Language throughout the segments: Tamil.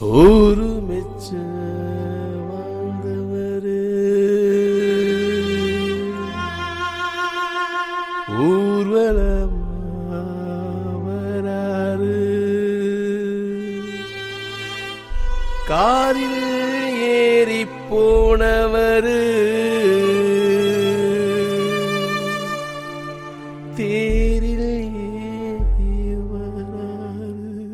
ஒரு மெச்ச வாழ்ந்தவரு ஊர்வலமா வராரு காரில் ஏறி போனவரு தேரில் ஏறி வராரு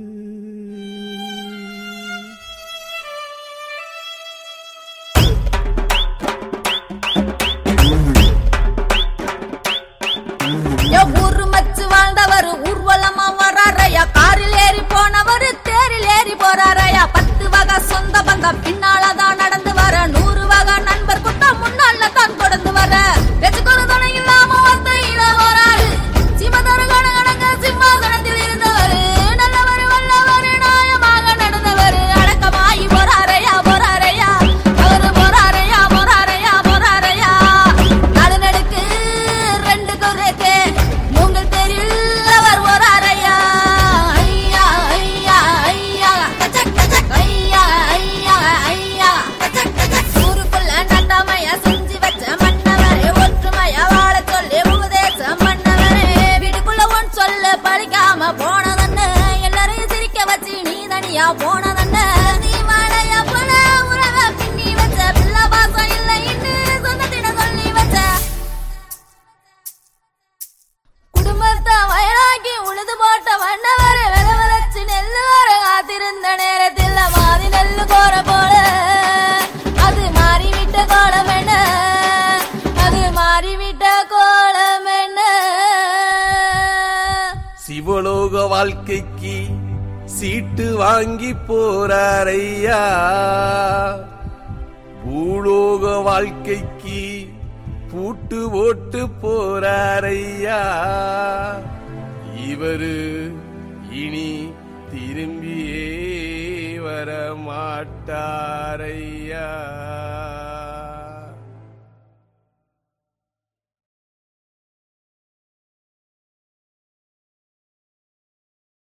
யோ, ஊரு மச்சு வாழ்ந்தவர் ஊர்வலமா வராரையா காரில் ஏறி போனவர் தேரில் ஏறி போறாரையா பத்து வகை சொந்த பந்தம் பின்னாலதான் நடந்து வர நூறு வகை நண்பர் கூட்டம் முன்னால தான் தொடர்ந்து வர வெச்சுக்கொரு துணை இல்லாம ஒத்தையில போறாரு சிமதரு கணக்கணங்க சிம்மாசனத்தில் இருந்தவர் நல்லவர் வல்லவர் நியாயமாக நடந்தவர் அடக்கமாயி போறாரையா போறாரையா அவரு போறாரையா போறாரையா போறாரையா நடுநடுக்கு ரெண்டு குறுக்கு உங்கள் தெருவில் அவர் போறாரையா ஐயா ஐயா ஐயா கச்சக் கச்சக் ஐயா ஐயா ஐயா கச்சக் கச்சக் ஊருக்குள்ள நட்டமையா செஞ்சு வச்ச மன்னவரே ஒற்றுமையா வாழ சொல்லி உபதேசம் பண்ணவரே வீட்டுக்குள்ள ஒன் சொல்ல பழிக்காம போனதன்னு எல்லாரையும் சிரிக்க வச்சு நீ தனியா போனதன்னு நீ மழையா போல உறவ பின்னி வச்ச பிள்ளை பாசம் இல்லைன்னு சொந்தத்திட சொல்லி வச்ச குடும்பத்தை வயலாக்கி உழுது போட்ட வண்ணவரை விளவரச்சு நெல்லு வர காத்திருந்த நேரத்தில் மாறி நெல்லு கோர போல அது மாறிவிட்ட கோலம் என்ன அது மாறிவிட்ட கோலம் என்ன சிவலோக வாழ்க்கைக்கு சீட்டு வாங்கி போறாரையா பூலோக வாழ்க்கைக்கு பூட்டு ஓட்டு போறாரையா இவரு இனி திரும்பியே வர மாட்டாரையா